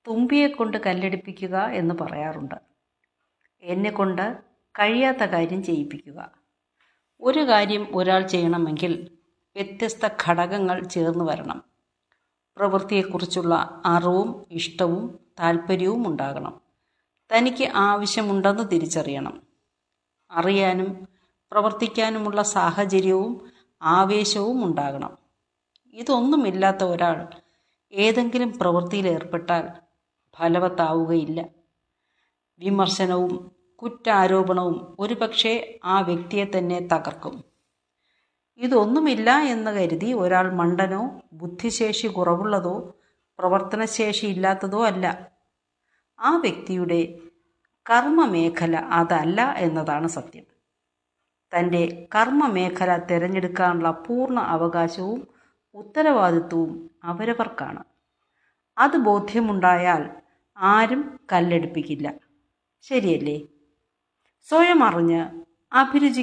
തുമ്പിയെ കൊണ്ട് കല്ലെടുപ്പിക്കുക എന്ന് പറയാറുണ്ട് എന്നെ കൊണ്ട് കഴിയാത്ത കാര്യം ചെയ്യിപ്പിക്കുക ഒരു കാര്യം ഒരാൾ ചെയ്യണമെങ്കിൽ വ്യത്യസ്ത ഘടകങ്ങൾ ചേർന്ന് വരണം പ്രവൃത്തിയെക്കുറിച്ചുള്ള അറിവും ഇഷ്ടവും താല്പര്യവും ഉണ്ടാകണം തനിക്ക് ആവശ്യമുണ്ടെന്ന് തിരിച്ചറിയണം അറിയാനും പ്രവർത്തിക്കാനുമുള്ള സാഹചര്യവും ആവേശവും ഉണ്ടാകണം ഇതൊന്നുമില്ലാത്ത ഒരാൾ ഏതെങ്കിലും പ്രവൃത്തിയിൽ ഏർപ്പെട്ടാൽ ഫലവത്താവുകയില്ല വിമർശനവും കുറ്റാരോപണവും ഒരുപക്ഷെ ആ വ്യക്തിയെ തന്നെ തകർക്കും ഇതൊന്നുമില്ല എന്ന് കരുതി ഒരാൾ മണ്ടനോ ബുദ്ധിശേഷി കുറവുള്ളതോ പ്രവർത്തനശേഷി ഇല്ലാത്തതോ അല്ല ആ വ്യക്തിയുടെ കർമ്മമേഖല അതല്ല എന്നതാണ് സത്യം തൻ്റെ കർമ്മമേഖല തിരഞ്ഞെടുക്കാനുള്ള പൂർണ്ണ അവകാശവും ഉത്തരവാദിത്വവും അവരവർക്കാണ് അത് ബോധ്യമുണ്ടായാൽ ആരും കല്ലെടുപ്പിക്കില്ല ശരിയല്ലേ സ്വയം അറിഞ്ഞ് അഭിരുചി